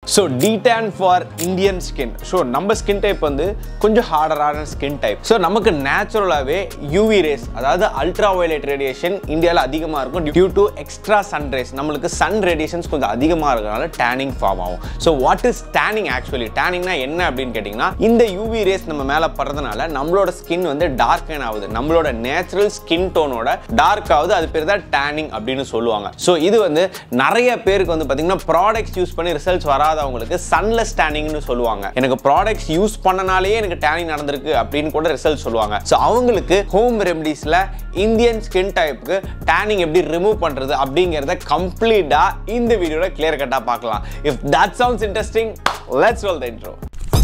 so detan for Indian skin so நம்ம skin type வந்து கொஞ்சம் ஹார்டரான ஸ்கின் டைப் ஸோ நமக்கு நேச்சுரலாகவே யூவி ரேஸ் அதாவது அல்ட்ரா வயலட் ரேடியேஷன் இந்தியாவில் அதிகமாக இருக்கும் due to extra sun rays நம்மளுக்கு சன் ரேடியேஷன்ஸ் கொஞ்சம் அதிகமாக இருக்கிறனால டேனிங் ஃபார்ம் ஆகும் so what is tanning actually டேனிங்னா என்ன அப்படின்னு கேட்டிங்கன்னா இந்த யூவி ரேஸ் நம்ம மேலே படுறதுனால நம்மளோட ஸ்கின் வந்து டார்க்கன் ஆகுது நம்மளோட நேச்சுரல் ஸ்கின் டோனோட டார்க் ஆகுது அது பேர் தான் டேனிங் அப்படின்னு சொல்லுவாங்க ஸோ இது வந்து நிறைய பேருக்கு வந்து பார்த்தீங்கன்னா ப்ராடக்ட்ஸ் யூஸ் பண்ணி ரிசல்ட்ஸ் வராதவங்களுக்கு சன்லெஸ் டேனிங்னு சொல்லுவாங்க எனக்கு ப்ராடக்ட்ஸ் யூஸ் பண்ணனாலேயே எனக்கு டேனிங் நடந்திருக்கு அப்படின்னு கூட ரிசல்ட் சொல்லுவாங்க ஸோ அவங்களுக்கு ஹோம் ரெமடிஸில் இந்தியன் ஸ்கின் டைப்புக்கு டேனிங் எப்படி ரிமூவ் பண்ணுறது அப்படிங்கிறத கம்ப்ளீட்டாக இந்த வீடியோவில் கிளியர் கட்டாக பார்க்கலாம் if that sounds interesting let's roll the intro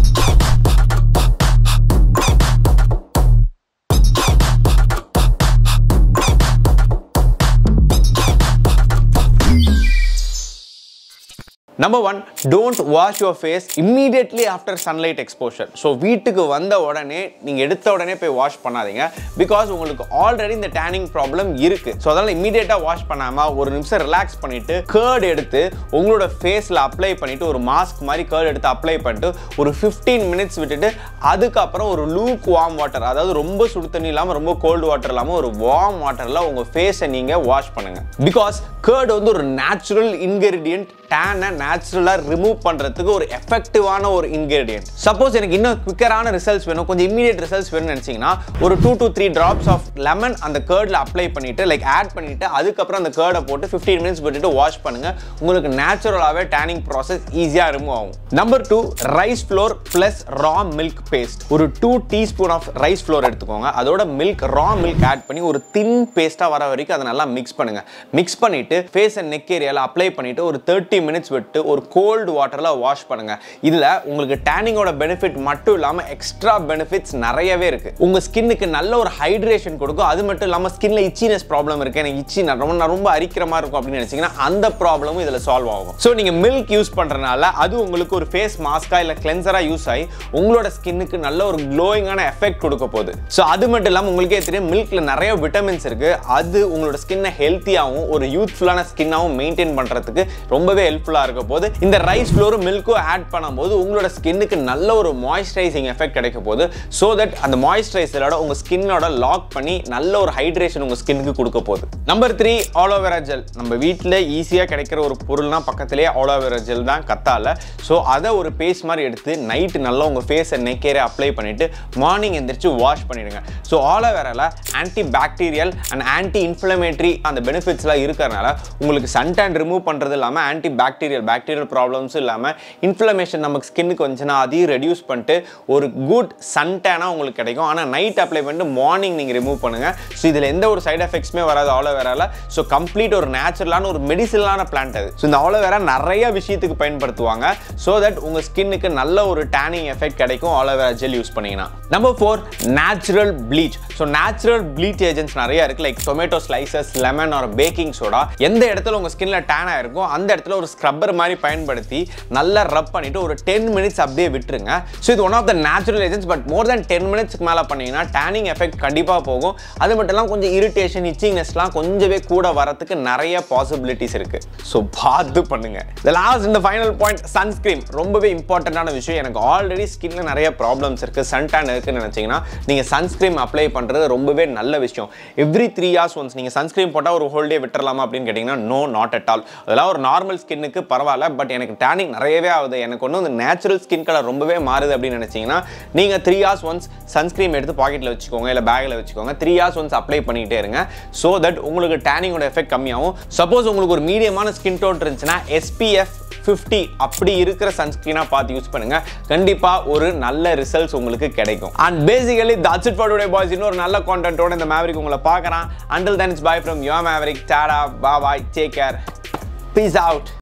number one don't wash your face immediately after sunlight exposure so வீட்டுக்கு வந்த உடனே நீங்கள் எடுத்த உடனே போய் வாஷ் பண்ணாதீங்க பிகாஸ் உங்களுக்கு ஆல்ரெடி இந்த டேனிங் ப்ராப்ளம் இருக்கு ஸோ அதனால் இம்மீடியட்டாக வாஷ் பண்ணாமல் ஒரு நிமிஷம் ரிலாக்ஸ் பண்ணிட்டு கேர்ட் எடுத்து உங்களோட ஃபேஸில் அப்ளை பண்ணிட்டு ஒரு மாஸ்க் மாதிரி கேர்ட் எடுத்து அப்ளை பண்ணிட்டு ஒரு ஃபிஃப்டீன் மினிட்ஸ் விட்டுட்டு அதுக்கப்புறம் ஒரு லூக் வார்ம் வாட்டர் அதாவது ரொம்ப சுடு தண்ணி இல்லாமல் ரொம்ப கோல்டு வாட்டர் இல்லாமல் ஒரு வார்ம் வாட்டரில் உங்கள் ஃபேஸை நீங்கள் வாஷ் பண்ணுங்க பிகாஸ் கேர்ட் வந்து ஒரு நேச்சுரல் இன்கிரீடியன்ட் டேனை நேச்சுரலாக ரிமூவ் பண்ணுறதுக்கு ஒரு எஃபெக்டிவான ஒரு இன்கிரீடியன்ட் சப்போஸ் எனக்கு இன்னும் குவிக்கரான ரிசல்ட்ஸ் வேணும் கொஞ்சம் இமீடியட் ரிசல்ட்ஸ் வேணும்னு நினச்சிங்கன்னா ஒரு two to three drops of lemon அந்த கேர்டில் அப்ளை பண்ணிட்டு லைக் ஆட் பண்ணிட்டு அதுக்கப்புறம் அந்த கேர்டை போட்டு ஃபிஃப்டீன் மினிட்ஸ் விட்டுட்டு வாஷ் பண்ணுங்க உங்களுக்கு நேச்சுரலாகவே டேனிங் ப்ராசஸ் ஈஸியாக ரிமூவ் ஆகும் number two rice flour plus raw milk paste ஒரு two teaspoon of rice flour எடுத்துக்கோங்க அதோட மில்க் ரா மில்க் ஆட் பண்ணி ஒரு தின் பேஸ்ட்டாக வர வரைக்கும் அதை நல்லா மிக்ஸ் பண்ணுங்க மிக்ஸ் பண்ணிட்டு ஃபேஸ் அண்ட் நெக் ஏரியாவில் அப்ளை பண்ணிட்டு ஒரு தேர்ட்டி மினிட்ஸ் விட்டு ஒரு கோல்டு வாட்டரில் வாஷ் பண்ணுங்க இதில் உங்களுக்கு டேனிங்கோட பெனிஃபிட் மட்டும் இல்லாமல் எக்ஸ்ட்ரா பெனிஃபிட்ஸ் நிறையவே இருக்கு உங்க ஸ்கின்னுக்கு நல்ல ஒரு ஹைட்ரேஷன் கொடுக்கும் அது மட்டும் இல்லாமல் ஸ்கின்ல இச்சினஸ் ப்ராப்ளம் இருக்கு எனக்கு இச்சி நான் ரொம்ப நான் ரொம்ப அரிக்கிற மாதிரி இருக்கும் அப்படின்னு நினைச்சீங்கன்னா அந்த ப்ராப்ளமும் இதில் சால்வ் ஆகும் ஸோ நீங்க மில்க் யூஸ் பண்றதுனால அது உங்களுக்கு ஒரு ஃபேஸ் மாஸ்கா இல்லை கிளென்சரா யூஸ் ஆகி உங்களோட ஸ்கின்னுக்கு நல்ல ஒரு க்ளோயிங்கான எஃபெக்ட் கொடுக்க போகுது ஸோ அது மட்டும் இல்லாமல் உங்களுக்கே தெரியும் மில்க்ல நிறைய விட்டமின்ஸ் இருக்கு அது உங்களோட ஸ்கின்னை ஹெல்த்தியாகவும் ஒரு யூத்ஃபுல்லான ஸ்கின்னாகவும் மெயின்டைன் பண்றதுக்கு ரொம்பவே ஹெல்ப்ஃபுல்லாக இருக்க போது இந்த ரைஸ் ஃப்ளோரும் மில்க்கும் ஆட் பண்ணும்போது உங்களோட ஸ்கின்னுக்கு நல்ல ஒரு மாய்ஸ்சரைசிங் எஃபெக்ட் கிடைக்க போகுது ஸோ தட் அந்த மாய்ஸ்சரைசரோட உங்க ஸ்கின்னோட லாக் பண்ணி நல்ல ஒரு ஹைட்ரேஷன் உங்க ஸ்கின்னுக்கு கொடுக்க போகுது நம்பர் த்ரீ ஆலோவேரா ஜெல் நம்ம வீட்டில் ஈஸியாக கிடைக்கிற ஒரு பொருள்னா பக்கத்திலேயே ஆலோவேரா ஜெல் தான் கத்தால ஸோ அதை ஒரு பேஸ்ட் மாதிரி எடுத்து நைட்டு நல்லா உங்கள் ஃபேஸை நெக்கேரே அப்ளை பண்ணிட்டு மார்னிங் எந்திரிச்சு வாஷ் பண்ணிடுங்க ஸோ ஆலோவேரால anti bacterial and anti inflammatory அந்த பெனிஃபிட்ஸ்லாம் இருக்கிறனால உங்களுக்கு சன்டேன் ரிமூவ் பண்ணுறது இல்லாமல் ஆன்டி பாக்டீரியல் பாக்டீரியல் ப்ராப்ளம்ஸும் இல்லாமல் இன்ஃப்ளமேஷன் நமக்கு ஸ்கின்னுக்கு வந்துச்சுன்னா அதையும் ரெடியூஸ் பண்ணிட்டு ஒரு குட் சன்டேனாக உங்களுக்கு கிடைக்கும் ஆனால் நைட் அப்ளை பண்ணிட்டு மார்னிங் நீங்கள் ரிமூவ் பண்ணுங்கள் ஸோ இதில் எந்த ஒரு சைட் எஃபெக்ட்ஸுமே வராது ஆலோவேரால ஸோ கம்ப்ளீட் ஒரு நேச்சுரலான ஒரு மெடிசனலான பிளான்ட் அது ஸோ இந்த ஆலோவேரா நிறைய விஷயத்துக்கு பயன்படுத்துவாங்க ஸோ தட் உங்கள் ஸ்கின்னுக்கு நல்ல ஒரு டேனிங் எஃபெக்ட் கிடைக்கும் ஆலோவேரா ஜெல் யூஸ் பண்ணீங்கன்னா number four natural bleach so natural bleach agents நிறைய இருக்கு லைக் டொமேட்டோ ஸ்லைசஸ் லெமன் ஒரு பேக்கிங் சோடா எந்த இடத்துல உங்கள் ஸ்கின்ல டேன் ஆயிருக்கும் அந்த இடத்துல ஒரு ஸ்க்ரப்பர் மாதிரி பயன்படுத்தி நல்லா ரப் பண்ணிட்டு ஒரு டென் மினிட்ஸ் அப்படியே விட்டுருங்க ஸோ இது one of the natural agents but more then ten மினிட்ஸ்க்கு மேலே பண்ணீங்கன்னா டேனிங் எஃபெக்ட் கண்டிப்பாக போகும் அது மட்டும் இல்லாமல் கொஞ்சம் இரிட்டேஷன் இச்சிங்னஸ்லாம் கொஞ்சமே கூட வரதுக்கு நிறைய பாசிபிலிட்டிஸ் இருக்கு ஸோ பார்த்து பண்ணுங்க த லாஸ்ட் இந்த ஃபைனல் பாயிண்ட் சன்ஸ்கிரீன் ரொம்பவே இம்பார்ட்டண்டான விஷயம் எனக்கு ஆல்ரெடி ஸ்கின்ல நிறைய ப்ராப்ளம்ஸ் இருக்கு சன்டான் இருக்குன்னு நினைச்சீங்கன்னா நீங்க சன்ஸ்கிரீம் அப்ளை பண்றது ரொம்பவே நல்ல விஷயம் எவ்ரி த்ரீ ஹார்ஸ் ஒன்ஸ் நீங்க சன்ஸ்கிரீம் போட்டால் ஒரு ஹோல் டே விட்டுறலாமா அப்படின்னு கேட்டிங்கன்னா நோ நாட் அட் ஆல் அதெல்லாம் ஒரு நார்மல் ஸ்கின்னுக்கு பரவாயில்ல பட் எனக்கு டேனிங் நிறையவே ஆகுது எனக்கு ஒன்று இந்த நேச்சுரல் ஸ்கின் கலர் ரொம்பவே மாறுது அப்படின்னு நினைச்சீங்கன்னா நீங்க த்ரீ ஹார்ஸ் ஒன்ஸ் சன்ஸ்கிரீம் எடுத்து பாக்கெட்டில் வச்சுக்கோங்க இல்லை பேக்கில் வச்சுக்கோங்க த்ரீ ஹார்ஸ் ஒன்ஸ் அப்ளை பண்ணிட்டே இருங்க ஸோ தட் உங்களுக்கு டேனிங்கோட எஃபெக்ட் கம்மியாகும் சப்போஸ் உங்களுக்கு ஒரு மீடியமான ஸ்கின் டோன் இருந்துச்சுன்னா எஸ்பிஎஃப் ஃபிஃப்டி அப்படி இருக்கிற சன்ஸ்கிரீனாக பார்த்து யூஸ் பண்ணுங்க கண்டிப்பாக ஒரு நல்ல ரிசல்ட்ஸ் உங்களுக்கு கிடைக்கும் and basically that's it for today boys இன்னொரு நல்ல கான்டென்ட்டோட இந்த மேவரிக் உங்களை பார்க்குறான் until then it's bye from yo Maverick tata பா bye take care peace out